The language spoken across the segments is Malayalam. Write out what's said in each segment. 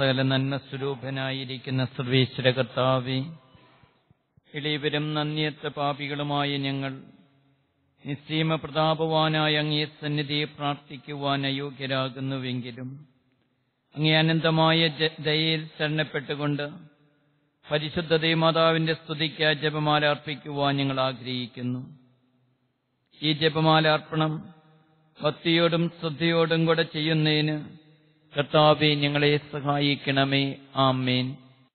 സകല നന്മ സ്വരൂപനായിരിക്കുന്ന സർവേശ്വര കർത്താവെ ഇളയവരും നന്ദിയത്ത പാപികളുമായ ഞങ്ങൾ നിസ്സീമ പ്രതാപവാനായ അങ്ങേ സന്നിധിയെ പ്രാർത്ഥിക്കുവാൻ അയോഗ്യരാകുന്നുവെങ്കിലും അങ്ങേ അനന്തമായ ജ- ദയയിൽ ശരണപ്പെട്ടുകൊണ്ട് പരിശുദ്ധ ദേവമാതാവിന്റെ സ്തുതിക്ക് ജപമാല അർപ്പിക്കുവാൻ ഞങ്ങൾ ആഗ്രഹിക്കുന്നു ഈ ജപമാല അർപ്പണം ഭക്തിയോടും ശ്രദ്ധയോടും കൂടെ ചെയ്യുന്നതിന് കർത്താവെ ഞങ്ങളെ സഹായിക്കണമേ ആമേൻ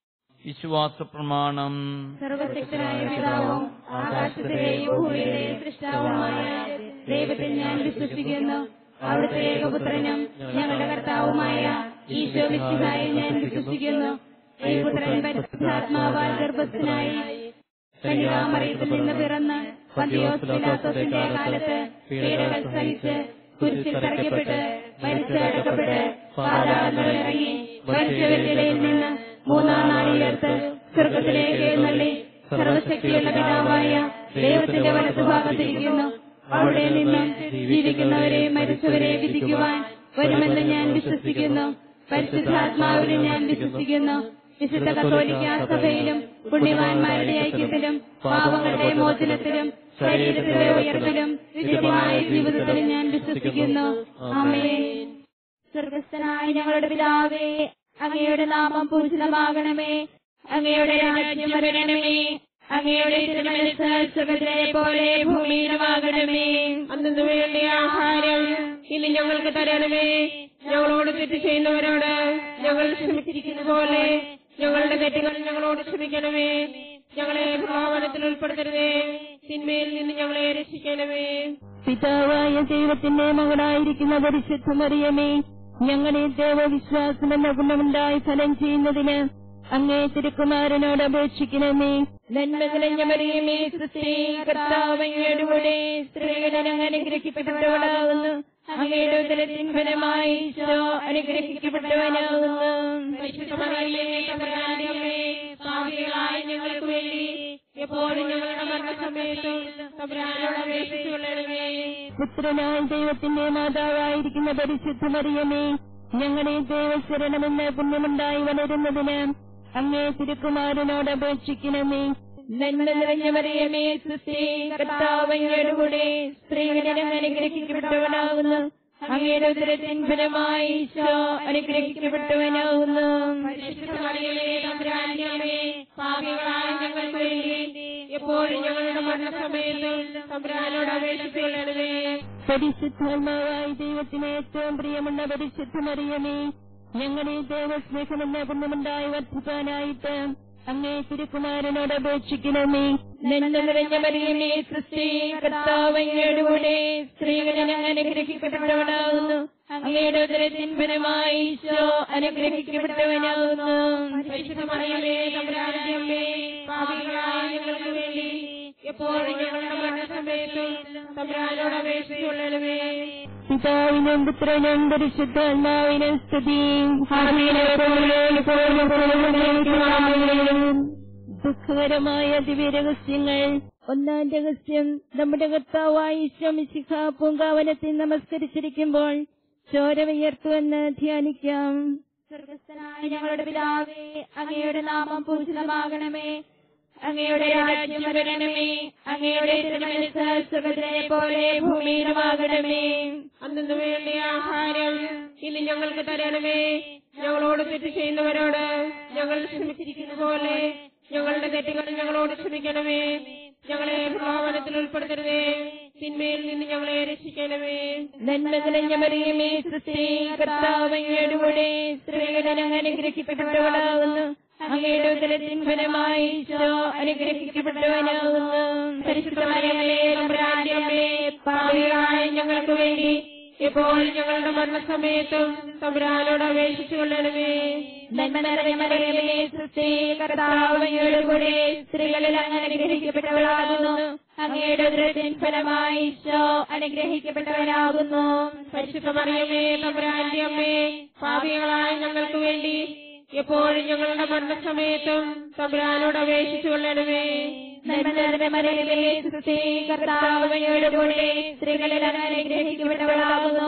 വിശ്വാസ പ്രമാണം സർവശക്തനായ പിതാവും ആകാശത്തിലെയും ഭൂമിയിലെയും സൃഷ്ടാവുമായ ദൈവത്തിൽ ഞാൻ വിശ്വസിക്കുന്നു അവിടുത്തെ ഏകപുത്രനും ഞങ്ങളുടെ കർത്താവുമായ ഈശോ മിശിഹായിൽ ഞാൻ വിശ്വസിക്കുന്നു ഈ പുത്രൻ പരിശുദ്ധാത്മാവാൽ ഗർഭസ്ഥനായി കന്യകാമറിയത്തിൽ നിന്ന് പിറന്ന് പന്തിയോസ് പിലാത്തോസിന്റെ കാലത്ത് പീഡകൾ സഹിച്ച് കുരിശിൽ തറയ്ക്കപ്പെട്ട് മരിച്ചടക്കപ്പെട്ട് പാതാളങ്ങളിൽ ഇറങ്ങി മരിച്ചവരിൽ നിന്ന് മൂന്നാം നാളിലെടുത്ത് സ്വർഗത്തിലേക്ക് എഴുന്നള്ളി സർവശക്തിയുള്ള പിതാവായ ദൈവത്തിന്റെ വലതുഭാഗത്തിരിക്കുന്നു അവിടെ നിന്ന് ജീവിക്കുന്നവരെ മരിച്ചവരെ വിധിക്കുവാൻ വരുമെന്ന് ഞാൻ വിശ്വസിക്കുന്നു പരിശുദ്ധാത്മാവിനെ ഞാൻ വിശ്വസിക്കുന്നു വിശുദ്ധ കത്തോലിക്ക സഭയിലും പുണ്യവാന്മാരുടെ ഐക്യത്തിലും പാപങ്ങളുടെ മോചനത്തിലും ശരീരത്തിലെ ഉയർപ്പിലും നിത്യമായ ജീവിതത്തിലും ഞാൻ വിശ്വസിക്കുന്നു ആമേൻ സ്വർഗസ്ഥനായ ഞങ്ങളുടെ പിതാവേ അങ്ങയുടെ നാമം പൂജിതമാകണമേ അങ്ങയുടെ രാജ്യം വരണമേ അങ്ങയുടെ തിരുമനസ് സ്വർഗത്തിലെ പോലെ ഭൂമിയിലുമാകണമേ അന്നു വേണ്ട ആഹാരം ഇനി ഞങ്ങൾക്ക് തരണമേ ഞങ്ങളോട് തെറ്റ് ചെയ്യുന്നവരോട് ഞങ്ങൾ ക്ഷമിച്ചിരിക്കുന്ന പോലെ ഞങ്ങളുടെ തെറ്റുകൾ ഞങ്ങളോട് ക്ഷമിക്കണമേ ഞങ്ങളെ പ്രലോഭനത്തിൽ ഉൾപ്പെടുത്തരുതേ തിന്മയിൽ നിന്ന് ഞങ്ങളെ രക്ഷിക്കണമേ പിതാവായ ദൈവത്തിന്റെ മകളായിരിക്കുന്ന പരിശുദ്ധ മറിയമേ ഞങ്ങളെ ദൈവവിശ്വാസം എന്ന ഗുണമുണ്ടായി ഫലം ചെയ്യുന്നതിന് അങ്ങേ തിരുക്കുമാരനോട് അപേക്ഷിക്കണമേ നന്മ നിറഞ്ഞ മറിയമേ ക്രിസ്തേ കർത്താവങ്ങയുടെ കൂടെ സ്ത്രീകളിൽ അങ്ങ് അനുഗ്രഹിക്കപ്പെട്ടവളാകുന്നു അങ്ങയുടെ ഉദരത്തിൻ ഫലമായി ഈശോ അനുഗ്രഹിക്കപ്പെട്ടവനാകുന്നു പരിശുദ്ധമറിയമേ, തമ്പുരാന്റെ അമ്മേ, പാപികളായ ഞങ്ങൾക്ക് വേണ്ടി എപ്പോഴും ഞങ്ങളുടെ മരണസമയത്തും തമ്പുരാനോട് അപേക്ഷിച്ചു കൊള്ളണമേ പുത്രനായ ദൈവത്തിന്റെ മാതാവായിരിക്കുന്ന പരിശുദ്ധ മറിയമേ ഞങ്ങളെ ദൈവശരണമെന്ന് പുണ്യമുണ്ടായി വളരുന്നതിന് അങ്ങേ തിരുക്കുമാരനോട് അപേക്ഷിക്കണമേ നന്മ നിറഞ്ഞ മറിയമേ ക്രിസ്തേ കർത്താവങ്ങയുടെ കൂടെ സ്ത്രീകളിൽ അങ്ങ് അനുഗ്രഹിക്കപ്പെട്ടവനാകുന്നു അങ്ങയുടെ ഉദരത്തിൻ ഫലമായി ഈശോ അനുഗ്രഹിക്കപ്പെട്ടവനാകുന്നു പരിശുദ്ധമറിയമേ, തമ്പുരാന്റെ അമ്മേ, പാപികളായ ഞങ്ങൾക്ക് വേണ്ടി എപ്പോഴും ഞങ്ങളുടെ മരണസമയത്തും തമ്പുരാനോട് അപേക്ഷിച്ചു കൊള്ളണമേ പരിശുദ്ധാത്മാവായ ദൈവത്തിന് ഏറ്റവും പ്രിയമുള്ള പരിശുദ്ധ മറിയമേ ഞങ്ങളെ ദൈവസ്നേഹമെന്ന പുണ്യമുണ്ടായി വർദ്ധിപ്പാനായിട്ട് അങ്ങേ തിരുക്കുമാരനോട് അപേക്ഷിക്കണമേ നന്മ നിറഞ്ഞ മറിയമേ ക്രിസ്തേ കർത്താവങ്ങയുടെ കൂടെ സ്ത്രീകളിൽ അങ്ങ് അനുഗ്രഹിക്കപ്പെട്ടവനാകുന്നു അങ്ങയുടെ ഉദരത്തിൻ ഫലമായി ഈശോ അനുഗ്രഹിക്കപ്പെട്ടവനാകുന്നു പരിശുദ്ധമറിയമേ, തമ്പുരാന്റെ അമ്മേ, പാപികളായ ഞങ്ങൾക്ക് വേണ്ടി എപ്പോഴും ഞങ്ങളുടെ മരണസമയത്തും തമ്പുരാനോട് അപേക്ഷിച്ചു കൊള്ളണമേ പിതാവിനും പുത്രനും പരിശുദ്ധാത്മാവിനും സ്തുതി ദുഃഖകരമായ ദിവ്യരഹസ്യങ്ങൾ ഒന്നാം രഹസ്യം നമ്മുടെ കർത്താവായ ഈശ്വമിശിഖ പൂങ്കാവനത്തിൽ നമസ്കരിച്ചിരിക്കുമ്പോൾ ചോര വിയർത്തുവെന്ന് ധ്യാനിക്കാം സ്വർഗസ്ഥനായ ഞങ്ങളുടെ പിതാവേ അങ്ങയുടെ നാമം പൂജിതമാകണമേ അങ്ങയുടെ രാജ്യം വരണമേ അങ്ങയുടെ തിരുമനസ് സ്വർഗത്തിലെ പോലെ ഭൂമിയിലുമാകണമേ അന്നു വേണ്ട ആഹാരം ഇനി ഞങ്ങൾക്ക് തരണമേ ഞങ്ങളോട് തെറ്റ് ചെയ്യുന്നവരോട് ഞങ്ങൾ ക്ഷമിച്ചിരിക്കുന്ന പോലെ ഞങ്ങളുടെ തെറ്റുകൾ ഞങ്ങളോട് ക്ഷമിക്കണമേ ഞങ്ങളെ പ്രലോഭനത്തിൽ ഉൾപ്പെടുത്തരുതേ തിന്മയിൽ നിന്ന് ഞങ്ങളെ രക്ഷിക്കണമേ നന്മ നിറഞ്ഞ മറിയമേ ക്രിസ്തേ കർത്താവങ്ങയുടെ കൂടെ സ്ത്രീകളിൽ അങ്ങ് അനുഗ്രഹിക്കപ്പെട്ടവളാകുന്നു അങ്ങയുടെ ഉദരത്തിൻ ഫലമായി ഈശോ അനുഗ്രഹിക്കപ്പെട്ടവനാകുന്നു പരിശുദ്ധമറിയമേ തമ്പുരാന്റെ അമ്മേ പാപികളായ ഞങ്ങൾക്ക് വേണ്ടി എപ്പോഴും ഞങ്ങളുടെ മരണസമയത്തും തമ്പുരാനോട് അപേക്ഷിച്ചു കൊള്ളണമേ നന്മ നിറഞ്ഞ മറിയമേ ക്രിസ്തേ കർത്താവങ്ങയുടെ കൂടെ സ്ത്രീകളിൽ അങ്ങ് അനുഗ്രഹിക്കപ്പെട്ടവളാകുന്നു അങ്ങയുടെ ഉദരത്തിൻ ഫലമായി ഈശോ അനുഗ്രഹിക്കപ്പെട്ടവനാകുന്നു പരിശുദ്ധമറിയമേ തമ്പുരാന്റെ അമ്മേ പാപികളായ ഞങ്ങൾക്ക് വേണ്ടി എപ്പോഴും ഞങ്ങളുടെ മരണസമയത്തും തമ്പുരാനോട് അപേക്ഷിച്ചു കൊള്ളണമേ നന്മ നിറഞ്ഞ മറിയമേ ക്രിസ്തേ കർത്താവങ്ങയുടെ കൂടെ സ്ത്രീകളിൽ അങ്ങ് അനുഗ്രഹിക്കപ്പെട്ടവളാകുന്നു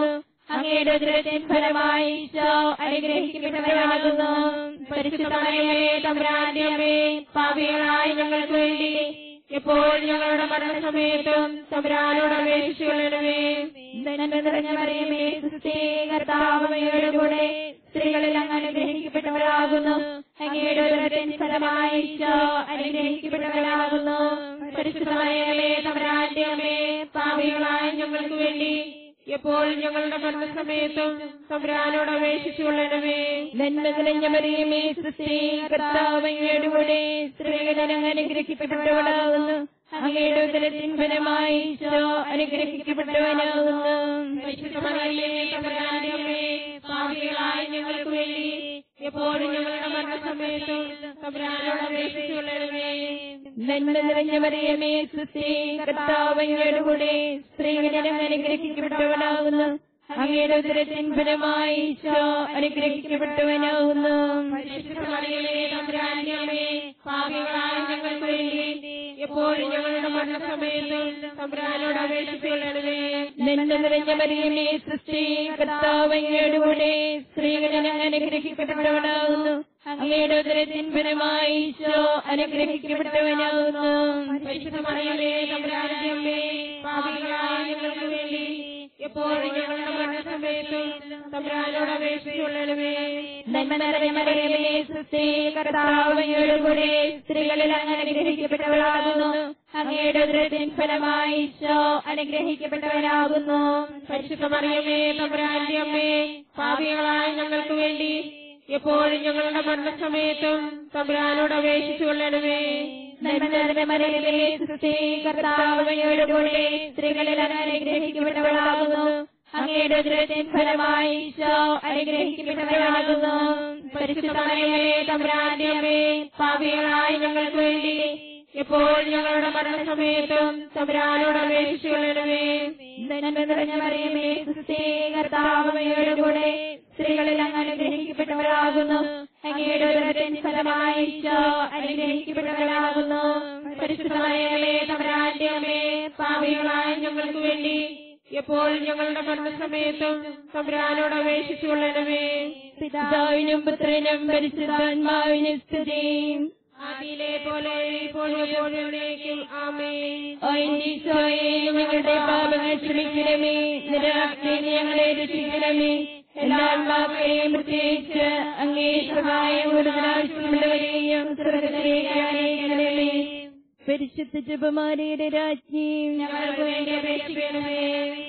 അങ്ങയുടെ ഉദരത്തിൻ ഫലമായി ഈശോ അനുഗ്രഹിക്കപ്പെട്ടവരാകുന്നു പരിശുദ്ധമേ തമ്പുരാന്റെ അമ്മേ പാപികളായ ഞങ്ങൾക്ക് വേണ്ടി എപ്പോൾ ഞങ്ങളുടെ മരണസമയത്തും തമ്പുരാനോട് അപേക്ഷിച്ചു കൊള്ളണമേ നന്മ നിറഞ്ഞ മറിയമേ സുസ്ഥി കർത്താവ് അങ്ങയുടെ കൂടെ സ്ത്രീകളിൽ അങ്ങ് അനുഗ്രഹിക്കപ്പെട്ടവരാകുന്നു അങ്ങയുടെ ഉദരത്തിൻ ഫലമായി ഈശോ അനുഗ്രഹിക്കപ്പെട്ടവരാകുന്നു പരിശുദ്ധമേ തമ്പുരാന്റെ അമ്മേ പാപികളായ ഞങ്ങൾക്ക് വേണ്ടി എപ്പോൾ ഞങ്ങളുടെ മരണസമയത്തും തമ്പുരാനോട് അപേക്ഷിച്ചു കൊള്ളണമേ നന്മ നിറഞ്ഞ മറിയമേ സുസ്ഥി കർത്താവ് അങ്ങയുടെ കൂടെ സ്ത്രീകളിൽ അങ്ങ് അനുഗ്രഹിക്കപ്പെട്ടവളാകുന്നു അങ്ങയുടെ ഉദരത്തിൻ ഫലമായി ഈശോ അനുഗ്രഹിക്കപ്പെട്ടവനാകുന്നു പരിശുദ്ധമേ തമ്പുരാന്റെ അമ്മേ പാപികളായ ഞങ്ങൾക്ക് വേണ്ടി എപ്പോഴും ഞങ്ങളുടെ മരണസമയത്തും തമ്പുരാനോട് അപേക്ഷിച്ചു കൊള്ളണമേ നന്മ നിറഞ്ഞ മറിയമേ സുസ്ഥി കർത്താവ് അങ്ങയുടെ കൂടെ സ്ത്രീകളിൽ അങ്ങ് അനുഗ്രഹിക്കപ്പെട്ടവനാകുന്നു അങ്ങയുടെ ഉദരത്തിൻ ഫലമായി ഈശോ അനുഗ്രഹിക്കപ്പെട്ടവനാകുന്നു പരിശുദ്ധമറിയമേ തമ്പുരാന്റെ അമ്മേ പാപികളായ ഞങ്ങൾക്ക് വേണ്ടി എപ്പോഴും ഞങ്ങളുടെ മരണസമയത്തും തമ്പുരാനോട് അപേക്ഷിച്ചു കൊള്ളണമേ നന്മ നിറഞ്ഞ മറിയമേ സൃഷ്ടി കർത്താവ് അങ്ങയുടെ കൂടെ സ്ത്രീകളിൽ അങ്ങ് അനുഗ്രഹിക്കപ്പെട്ടവനാകുന്നു അങ്ങയുടെ ഉദരത്തിൻ ഫലമായി ഈശോ അനുഗ്രഹിക്കപ്പെട്ടവനാകുന്നു പരിശുദ്ധമറിയമേ തമ്പുരാന്റെ അമ്മേ പാപികളായ ഞങ്ങൾക്ക് വേണ്ടി എപ്പോഴും ഞങ്ങളുടെ മരണസമയത്തും തമ്പുരാനോട് അപേക്ഷിച്ചു കൊള്ളണമേ നന്മ നിറഞ്ഞ മറിയമേ സൃഷ്ടി കർത്താവ് അങ്ങയുടെ കൂടെ സ്ത്രീകളിൽ അങ്ങ് അനുഗ്രഹിക്കപ്പെട്ടവളാകുന്നു അങ്ങയുടെ ഉദരത്തിൻ ഫലമായി ഈശോ അനുഗ്രഹിക്കപ്പെട്ടവനാകുന്നു പരിശുദ്ധമറിയമേ തമ്പുരാന്റെ അമ്മേ പാപികളായ ഞങ്ങൾക്ക് വേണ്ടി എപ്പോഴും ഞങ്ങളുടെ മരണസമയത്തും തമ്പുരാനോട് അപേക്ഷിച്ചു കൊള്ളണമേ നന്മ നിറഞ്ഞ മറിയമേ സൃഷ്ടി കർത്താവ് അങ്ങയുടെ കൂടെ സ്ത്രീകളിൽ അങ്ങ് അനുഗ്രഹിക്കപ്പെട്ടവളാകുന്നു അങ്ങയുടെ ഉദരത്തിൻ ഫലമായി ഈശോ അനുഗ്രഹിക്കപ്പെട്ടവളാകുന്നു പരിശുദ്ധമറിയമേ തമ്പുരാന്റെ അമ്മേ പാപികളായ ഞങ്ങൾക്ക് വേണ്ടി എപ്പോഴും ഞങ്ങളുടെ മരണസമയത്തും തമ്പുരാനോട് അപേക്ഷിച്ചു കൊള്ളണമേ നന്മ നിറഞ്ഞ മറിയമേ സൃഷ്ടി കർത്താവ് അങ്ങയുടെ കൂടെ സ്ത്രീകളിൽ അങ്ങ് അനുഗ്രഹിക്കപ്പെട്ടവളാകുന്നു അങ്ങയുടെ ഉദരത്തിൻ ഫലമായി ഈശോ അനുഗ്രഹിക്കപ്പെട്ടവളാകുന്നു പരിശുദ്ധമറിയമേ തമ്പുരാന്റെ അമ്മേ പാപികളായ ഞങ്ങൾക്ക് വേണ്ടി എപ്പോഴും ഞങ്ങളുടെ മരണസമയത്തും തമ്പുരാനോട് അപേക്ഷിച്ചു കൊള്ളണമേ പിതാവിനും പുത്രനും പരിശുദ്ധാത്മാവിനും സ്തുതിയും ആദിയിലെ പോലെ ഇപ്പോഴും എപ്പോഴും എന്നേക്കും ആമേൻ ഓ എന്റെ ഈശോയെ ഞങ്ങളുടെ പാപങ്ങൾ ക്ഷമിക്കണമേ നിരാജ്ഞ ഞങ്ങളെ രക്ഷിക്കണമേ എല്ലാ ആത്മാക്കളെയും പ്രത്യേകിച്ച് അങ്ങേ സഹായം കൂടുതൽ ആവശ്യമുള്ളവരെയും സ്വർഗത്തിലേക്ക് അയക്കണമേ പരിശുദ്ധ ജപമാലയുടെ രാജ്ഞിയും ഞങ്ങൾക്ക് വേണ്ടി അപേക്ഷിക്കണമേ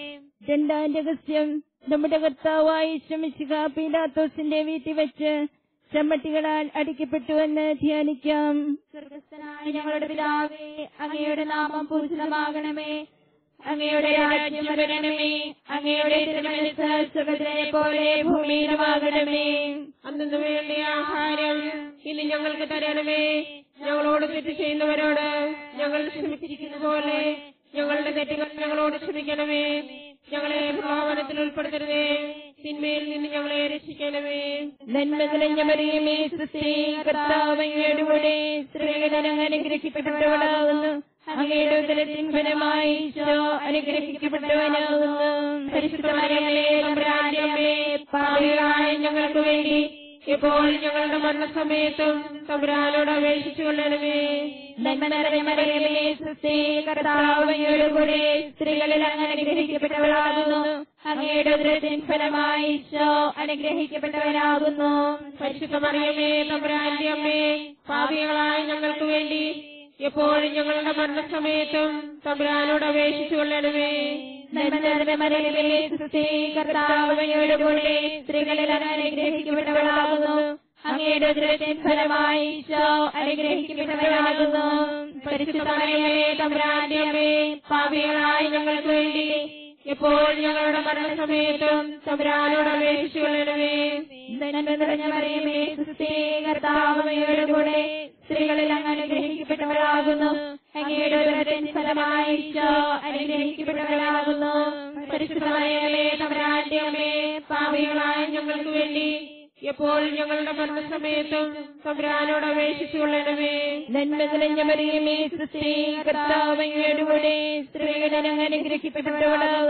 രണ്ടാം രഹസ്യം നമ്മുടെ കർത്താവായ ശ്രമിച്ചുക പീലാത്തോസിന്റെ വീട്ടിൽ വെച്ച് ചമ്മട്ടികളാൽ അടിക്കപ്പെട്ടുവെന്ന് ധ്യാനിക്കാം സ്വർഗസ്ഥനായ ഞങ്ങളുടെ പിതാവേ അങ്ങയുടെ നാമം പൂജിതമാകണമേ അങ്ങയുടെ രാജ്യം വരണമേ അങ്ങയുടെ തിരുമനസ് സ്വർഗത്തിലെ പോലെ ഭൂമിയിലുമാകണമേ അന്നു വേണ്ടി ആഹാരം ഇനി ഞങ്ങൾക്ക് തരണമേ ഞങ്ങളോട് തെറ്റ് ചെയ്യുന്നവരോട് ഞങ്ങൾ ക്ഷമിച്ചിരിക്കുന്ന പോലെ ഞങ്ങളുടെ തെറ്റുകൾ ഞങ്ങളോട് ക്ഷമിക്കണമേ ഞങ്ങളെ പ്രലോഭനത്തിൽ ഉൾപ്പെടുത്തരുതേ തിന്മയിൽ നിന്ന് ഞങ്ങളെ രക്ഷിക്കണമേ നന്മ നിറഞ്ഞ മറിയമേ സുസ്ഥി കർത്താവ് അങ്ങയുടെ കൂടെ സ്ത്രീകളിൽ അങ്ങ് അനുഗ്രഹിക്കപ്പെട്ടവളാകുന്നു അങ്ങയുടെ ഉദരത്തിൻ ഫലമായി ഈശോ അനുഗ്രഹിക്കപ്പെട്ടവനാകുന്നു പരിശുദ്ധമറിയമേ തമ്പുരാന്റെ അമ്മേ പാപികളായ ഞങ്ങൾക്ക് വേണ്ടി ഇപ്പോൾ ഞങ്ങളുടെ മരണസമയത്തും തമ്പുരാനോട് അപേക്ഷിച്ചു കൊള്ളണമേ നന്മ നിറഞ്ഞ മറിയമേ സുസ്ഥി കർത്താവ് അങ്ങയുടെ കൂടെ സ്ത്രീകളിൽ അങ്ങ് അനുഗ്രഹിക്കപ്പെട്ടവളാകുന്നു അങ്ങയുടെ ഉദരത്തിൻ ഫലമായി ഈശോ അനുഗ്രഹിക്കപ്പെട്ടവനാകുന്നു പരിശുദ്ധമറിയമേ തമ്പുരാന്റെ അമ്മേ പാപികളായ ഞങ്ങൾക്ക് വേണ്ടി എപ്പോഴും ഞങ്ങളുടെ മരണസമയത്തും തമ്പുരാനോട് അപേക്ഷിച്ചു കൊള്ളണമേ നന്മ നിറഞ്ഞ മറിയമേ സുസ്ഥി കർത്താവ് അങ്ങയുടെ കൂടെ സ്ത്രീകളിൽ അങ്ങ് അനുഗ്രഹിക്കപ്പെട്ടവളാകുന്നു അങ്ങയുടെ ഉദരത്തിൻ ഫലമായി ഈശോ അനുഗ്രഹിക്കപ്പെട്ടവനാകുന്നു പരിശുദ്ധമറിയമേ തമ്പുരാന്റെ അമ്മേ പാപികളായ ഞങ്ങൾക്ക് വേണ്ടി എപ്പോഴും ഞങ്ങളുടെ മരണസമയത്തും തമ്പുരാനോട് അപേക്ഷിച്ചു കൊള്ളണമേ നന്മ നിറഞ്ഞ മറിയമേ സുസ്ഥി കർത്താവ് അങ്ങയുടെ കൂടെ സ്ത്രീകളിൽ അങ്ങ് അനുഗ്രഹിക്കപ്പെട്ടവളാകുന്നു അങ്ങയുടെ ഉദരത്തിൻ ഫലമായി ഈശോ അനുഗ്രഹിക്കപ്പെട്ടവളാകുന്നു പരിശുദ്ധമറിയമേ തമ്പുരാന്റെ അമ്മേ പാപികളായ ഞങ്ങൾക്ക് വേണ്ടി എപ്പോഴും ഞങ്ങളുടെ മരണസമയത്തും തമ്പുരാനോട് അപേക്ഷിച്ചു കൊള്ളണമേ നന്മ നിറഞ്ഞ മറിയമേ സുസ്ഥി കർത്താവ് അങ്ങയുടെ കൂടെ സ്ത്രീകളിൽ അങ്ങ് അനുഗ്രഹിക്കപ്പെട്ടവളാകുന്നു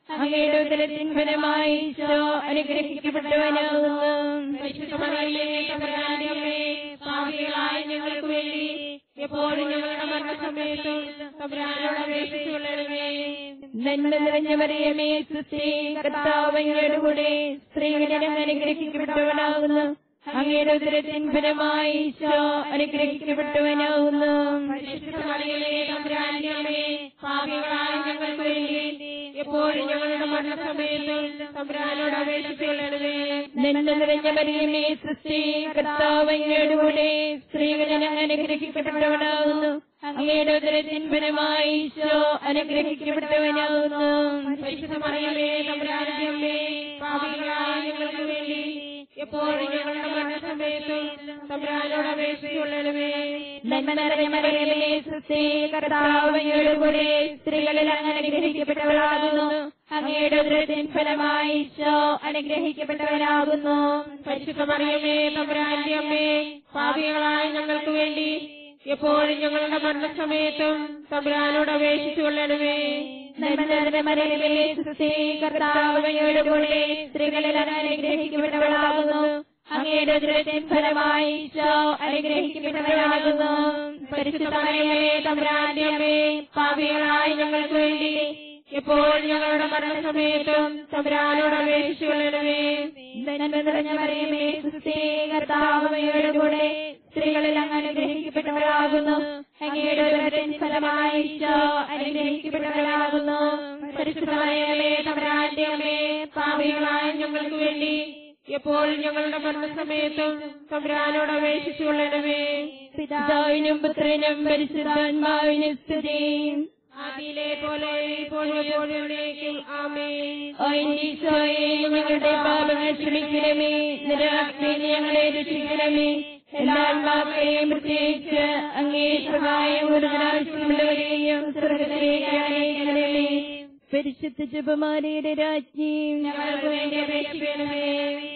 അങ്ങയുടെ ഉദരത്തിൻ ഫലമായി ഈശോ അനുഗ്രഹിക്കപ്പെട്ടവനാകുന്നു പരിശുദ്ധമറിയമേ തമ്പുരാന്റെ അമ്മേ പാപികളായ ഞങ്ങൾക്ക് വേണ്ടി എപ്പോഴും ഞങ്ങളുടെ മരണസമയത്തും തമ്പുരാനോട് അപേക്ഷിച്ചു കൊള്ളണമേ നന്മ നിറഞ്ഞ മറിയമേ സുസ്ഥി കർത്താവ് അങ്ങയുടെ കൂടെ സ്ത്രീകളിൽ അങ്ങ് അനുഗ്രഹിക്കപ്പെട്ടവനാകുന്നു അങ്ങയുടെ ഉദരത്തിൻ ഫലമായി ഈശോ അനുഗ്രഹിക്കപ്പെട്ടവനാകുന്നു പരിശുദ്ധമറിയമേ തമ്പുരാന്റെ അമ്മേ പാപികളായ ഞങ്ങൾക്ക് വേണ്ടി എപ്പോഴും ഞങ്ങളുടെ മരണസമയത്തും തമ്പുരാനോട് അപേക്ഷിച്ചു കൊള്ളണമേ നന്മ നിറഞ്ഞ മറിയമേ സുസ്ഥി കർത്താവ് അങ്ങയുടെ കൂടെ സ്ത്രീകളിൽ അങ്ങ് അനുഗ്രഹിക്കപ്പെട്ടവനാകുന്നു അങ്ങയുടെ ഉദരത്തിൻ ഫലമായി ഈശോ അനുഗ്രഹിക്കപ്പെട്ടവനാകുന്നു പരിശുദ്ധമറിയമേ തമ്പുരാന്റെ അമ്മേ പാപികളായ ഞങ്ങൾക്ക് വേണ്ടി എപ്പോഴും ഞങ്ങളുടെ മരണസമയത്തും തമ്പുരാനോട് അപേക്ഷിച്ചു കൊള്ളണമേ നന്മ നിറഞ്ഞ മറിയമേ സുസ്ഥി കർത്താവ് അങ്ങയുടെ കൂടെ സ്ത്രീകളിൽ അങ്ങ് അനുഗ്രഹിക്കപ്പെട്ടവളാകുന്നു അങ്ങയുടെ ഉദരത്തിൻ ഫലമായി ഈശോ അനുഗ്രഹിക്കപ്പെട്ടവനാകുന്നു പരിശുദ്ധമറിയമേ തമ്പുരാന്റെ അമ്മേ പാപികളായ ഞങ്ങൾക്ക് വേണ്ടി എപ്പോഴും ഞങ്ങളുടെ മരണസമയത്തും തമ്പുരാനോട് അപേക്ഷിച്ചു കൊള്ളണമേ നന്മ നിറഞ്ഞ മറിയമേ സുസ്ഥി കർത്താവ് അങ്ങയുടെ കൂടെ സ്ത്രീകളിൽ അങ്ങ് അനുഗ്രഹിക്കപ്പെട്ടവളാകുന്നു അങ്ങയുടെ ഉദരത്തിൻ ഫലമായി ഈശോ അനുഗ്രഹിക്കപ്പെട്ടവനാകുന്നു പരിശുദ്ധമറിയമേ തമ്പുരാന്റെ അമ്മേ പാപികളായ ഞങ്ങൾക്ക് വേണ്ടി എപ്പോഴും ഞങ്ങളുടെ മരണസമയത്തും തമ്പുരാനോട് അപേക്ഷിച്ചു കൊള്ളണമേ നന്മ നിറഞ്ഞ മറിയമേ സുസ്ഥി കർത്താവ് അങ്ങയുടെ കൂടെ സ്ത്രീകളിൽ അങ്ങ് അനുഗ്രഹിക്കപ്പെട്ടവരാകുന്നു അങ്ങയുടെ ഉദരത്തിൻ ഫലമായി ഈശോ അനുഗ്രഹിക്കപ്പെട്ടവരാകുന്നു പരിശുദ്ധമറിയമേ തമ്പുരാന്റെ അമ്മേ പാപികളായ ഞങ്ങൾക്ക് വേണ്ടി എപ്പോഴും ഞങ്ങളുടെ മരണസമയത്തും തമ്പുരാനോട് അപേക്ഷിച്ചു കൊള്ളണമേ പിതാവിനും പുത്രനും പരിശുദ്ധാത്മാവിനും സ്തുതി ആദിയിലെ പോലെ ഇപ്പോഴും എപ്പോഴും എന്നേക്കും ആമേൻ ഓ ഈശോയെ ഞങ്ങളുടെ പാപങ്ങൾ ക്ഷമിക്കണമേ നിരാഗ്നി ഞങ്ങളെ രക്ഷിക്കണമേ എല്ലാ ആത്മാക്കളെയും പ്രത്യേകിച്ച് അങ്ങേ സഹായം ഒരുവരാവശ്യമുള്ളവരെയും സ്വർഗത്തിലേക്ക് അനേകണമേ പരിശുദ്ധ ജപമാലയുടെ രാജ്ഞിയും ഞങ്ങൾക്ക് വേണ്ടി അപേക്ഷിക്കണമേ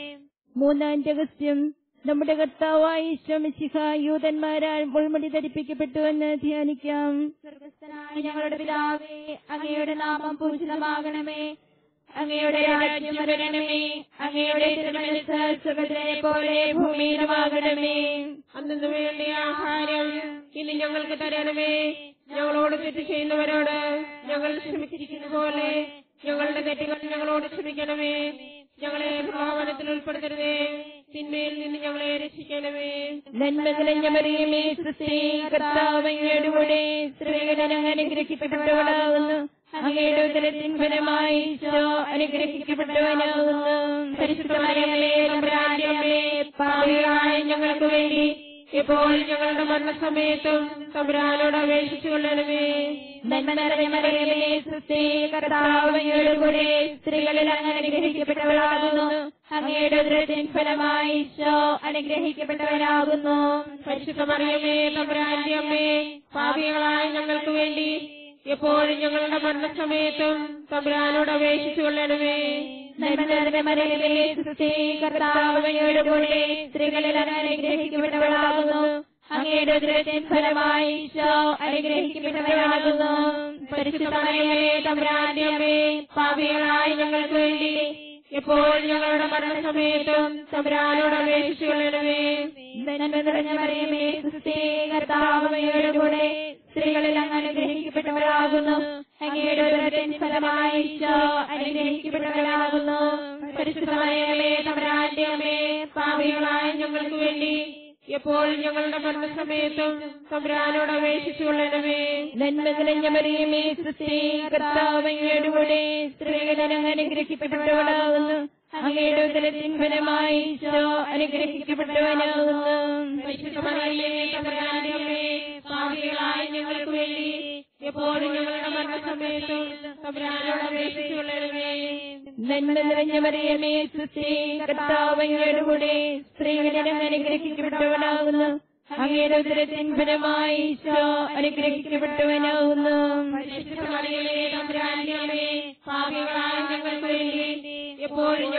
മൂന്നാം രഹസ്യം നമ്മുടെ കർത്താവായ ശ്രമിച്ചിഹ യൂതന്മാരാൽ മുൾമുടി ധരിപ്പിക്കപ്പെട്ടുവെന്ന് ധ്യാനിക്കാം സ്വർഗസ്ഥനായ ഞങ്ങളുടെ പിതാവേ അങ്ങയുടെ നാമം പൂജിതമാകണമേ അങ്ങയുടെ രാജ്യം വരണമേ അങ്ങയുടെ തിരുമനസ് സ്വർഗത്തിലെ പോലെ ഭൂമിയിലുമാകണമേ അന്നു വേണ്ടി ആഹാരം ഇനി ഞങ്ങൾക്ക് തരണമേ ഞങ്ങളോട് തെറ്റ് ചെയ്യുന്നവരോട് ഞങ്ങൾ ക്ഷമിച്ചിരിക്കുന്ന പോലെ ഞങ്ങളുടെ തെറ്റുകൾ ഞങ്ങളോട് ക്ഷമിക്കണമേ ഞങ്ങളെ പ്രലോഭനത്തിൽ ഉൾപ്പെടുത്തരുതേ തിന്മയിൽ നിന്ന് ഞങ്ങളെ രക്ഷിക്കണമേ നന്മ നിറഞ്ഞ മറിയമേ സുസ്ഥി കർത്താവ് അങ്ങയുടെ കൂടെ സ്ത്രീകളിൽ അങ്ങ് അനുഗ്രഹിക്കപ്പെട്ടവളാകുന്നു അങ്ങയുടെ ഉദരത്തിൻ ഫലമായി ഈശോ അനുഗ്രഹിക്കപ്പെട്ടവനാകുന്നു പരിശുദ്ധമറിയമേ തമ്പുരാന്റെ അമ്മേ പാപികളായ ഞങ്ങൾക്ക് വേണ്ടി ഇപ്പോൾ ഞങ്ങളുടെ മരണസമയത്തും തമ്പുരാനോട് അപേക്ഷിച്ചു കൊള്ളണമേ നന്മ നിറഞ്ഞ മറിയമേ സുസ്ഥി കർത്താവ് അങ്ങയുടെ കൂടെ സ്ത്രീകളിൽ അങ്ങ് അനുഗ്രഹിക്കപ്പെട്ടവളാകുന്നു അങ്ങയുടെ ഉദരത്തിൻ ഫലമായി ഈശോ അനുഗ്രഹിക്കപ്പെട്ടവനാകുന്നു പരിശുദ്ധമറിയമേ തമ്പുരാന്റെ അമ്മേ പാപികളായ ഞങ്ങൾക്ക് വേണ്ടി എപ്പോഴും ഞങ്ങളുടെ മരണസമയത്തും തമ്പുരാനോട് അപേക്ഷിച്ചു കൊള്ളണമേ നന്മ നിറഞ്ഞ മറിയമേ സുസ്ഥി കർത്താവ് അങ്ങയുടെ കൂടെ സ്ത്രീകളിൽ അങ്ങ് അനുഗ്രഹിക്കപ്പെട്ടവളാകുന്നു അങ്ങയുടെ ഉദരത്തിൻ ഫലമായി ഈശോ അനുഗ്രഹിക്കപ്പെട്ടവനാകുന്നു പരിശുദ്ധമറിയമേ തമ്പുരാന്റെ അമ്മേ പാപികളായ ഞങ്ങൾക്ക് വേണ്ടി എപ്പോഴും ഞങ്ങളുടെ മരണസമയത്തും തമ്പുരാനോട് അപേക്ഷിച്ചു കൊള്ളണമേ നന്മ നിറഞ്ഞ മറിയമേ സുസ്ഥി കർത്താവ് അങ്ങയുടെ കൂടെ സ്ത്രീകളിൽ അങ്ങ് അനുഗ്രഹിക്കപ്പെട്ടവളാകുന്നു അങ്ങയുടെ ഉദരത്തിൻ ഫലമായി ഈശോ അനുഗ്രഹിക്കപ്പെട്ടവനാകുന്നു പരിശുദ്ധമറിയമേ തമ്പുരാന്റെ അമ്മേ പാപികളായ ഞങ്ങൾക്ക് വേണ്ടി എപ്പോഴും ഞങ്ങളുടെ മരണസമയത്തും തമ്പുരാനോട് അപേക്ഷിച്ചു കൊള്ളണമേ നന്മ നിറഞ്ഞ മറിയമേ സുസ്ഥി കർത്താവ് അങ്ങയുടെ കൂടെ സ്ത്രീകളിൽ അങ്ങ് അനുഗ്രഹിക്കപ്പെട്ടവളാകുന്നു അങ്ങയുടെ ഉദരത്തിൻ ഫലമായി ഈശോ അനുഗ്രഹിക്കപ്പെട്ടവനാകുന്നു പരിശുദ്ധമറിയമേ തമ്പുരാന്റെ അമ്മേ പാപികളായ ഞങ്ങൾക്ക് വേണ്ടി എപ്പോഴും ഞങ്ങളുടെ മരണസമയത്തും തമ്പുരാനോട് അപേക്ഷിച്ചു കൊള്ളണമേ നന്മ നിറഞ്ഞ മറിയമേ സുസ്ഥി കർത്താവ് അങ്ങയുടെ കൂടെ സ്ത്രീകളിൽ അങ്ങ് അനുഗ്രഹിക്കപ്പെട്ടവനാകുന്നു അങ്ങയുടെ ഉദരത്തിൻ ഫലമായി ഈശോ അനുഗ്രഹിക്കപ്പെട്ടവനാകുന്നു പരിശുദ്ധമറിയമേ തമ്പുരാന്റെ അമ്മേ പാപികളായ ഞങ്ങൾക്ക് വേണ്ടി എപ്പോഴും ഞങ്ങളുടെ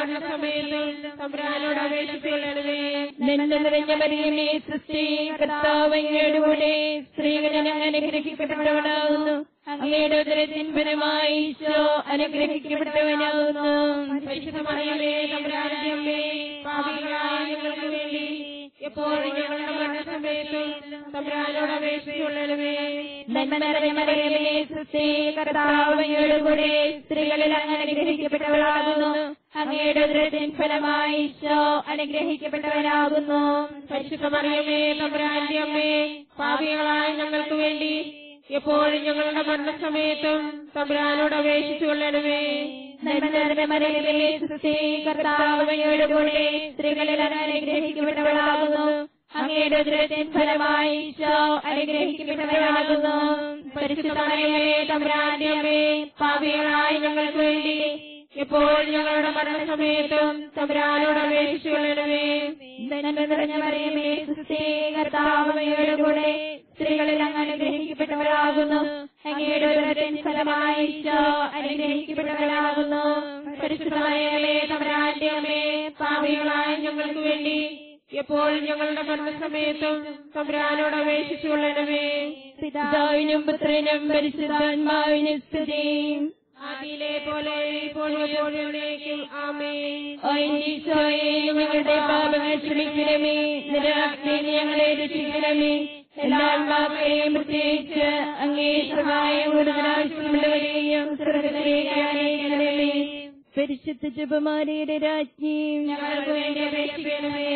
മരണസമയത്തും തമ്പുരാനോട് അപേക്ഷിച്ചുകൊള്ളണമേ നന്മ നിറഞ്ഞ മറിയമേ സൃഷ്ടി കർത്താവങ്ങയുടെ കൂടെ സ്ത്രീകളിൽ അങ്ങ് അനുഗ്രഹിക്കപ്പെട്ടവനാകുന്നു അങ്ങയുടെ ഉദരത്തിൻ ഫലമായി ഈശോ അനുഗ്രഹിക്കപ്പെട്ടവനാകുന്നു പരിശുദ്ധ മറിയമേ തമ്പുരാന്റെ അമ്മേ പാപികളായ ഞങ്ങൾക്ക് വേണ്ടി എപ്പോഴും ഞങ്ങളുടെ മരണസമയത്തും തമ്പുരാനോട് അപേക്ഷിച്ചുകൊള്ളണമേ നന്മ നിറഞ്ഞ മറിയമേ സൃഷ്ടി കർത്താവങ്ങയുടെ കൂടെ സ്ത്രീകളിൽ അങ്ങ് അനുഗ്രഹിക്കപ്പെട്ടവളാകുന്നു അങ്ങയുടെ ഉദരത്തിൻ ഫലമായി ഈശോ അനുഗ്രഹിക്കപ്പെട്ടവനാകുന്നു പരിശുദ്ധ മറിയമേ തമ്പുരാന്റെ അമ്മേ പാപികളായ ഞങ്ങൾക്ക് വേണ്ടി എപ്പോഴും ഞങ്ങളുടെ മരണസമയത്തും തമ്പുരാനോട് അപേക്ഷിച്ചുകൊള്ളണമേ നന്മ നിറഞ്ഞ മറിയമേ സൃഷ്ടി കർത്താവങ്ങയുടെ കൂടെ സ്ത്രീകളിൽ അങ്ങ് അനുഗ്രഹിക്കപ്പെട്ടവളാകുന്നു അങ്ങയുടെ ഉദരത്തിൻ ഫലമായി ഈശോ അനുഗ്രഹിക്കപ്പെട്ടവനാകുന്നു പരിശുദ്ധ മറിയമേ തമ്പുരാന്റെ അമ്മേ പാപികളായ ഞങ്ങൾക്ക് വേണ്ടി എപ്പോഴും ഞങ്ങളുടെ മരണസമയത്തും തമ്പുരാനോട് അപേക്ഷിച്ചുകൊള്ളണമേ നന്മ നിറഞ്ഞ മറിയമേ സൃഷ്ടി കർത്താവങ്ങയുടെ കൂടെ സ്ത്രീകളിൽ അങ്ങ് അനുഗ്രഹിക്കപ്പെട്ടവരാകുന്നു അങ്ങയുടെ ഉദരത്തിൻ ഫലമായി ഈശോ അനുഗ്രഹിക്കപ്പെട്ടവരാകുന്നു പരിശുദ്ധ മറിയമേ തമ്പുരാന്റെ അമ്മേ പാപികളായ ഞങ്ങൾക്ക് വേണ്ടി എപ്പോഴും ഞങ്ങളുടെ മരണസമയത്തും തമ്പുരാനോട് അപേക്ഷിച്ചുകൊള്ളണമേ പിതാവിനും പുത്രനും പരിശുദ്ധാത്മാവിനും സ്തുതി ആദിയിലെ പോലെ ഇപ്പോഴും എപ്പോഴും എന്നേക്കും ആമേൻ ഓ ഈശോയെ ഞങ്ങളുടെ പാപങ്ങൾ ക്ഷമിക്കണമേ നിരാജ്ഞ ഞങ്ങളെ രക്ഷിക്കണമേ എല്ലാ ആത്മാക്കളെയും പ്രത്യേകിച്ച് അങ്ങേ സഹായം കൂടുതൽ ആവശ്യമുള്ളവരെയും സ്വർഗത്തിലേക്ക് അനേകണമേ പരിശുദ്ധ ജപമാരിയുടെ രാജ്ഞിയും ഞങ്ങൾക്ക് വേണ്ടി അപേക്ഷിക്കണമേ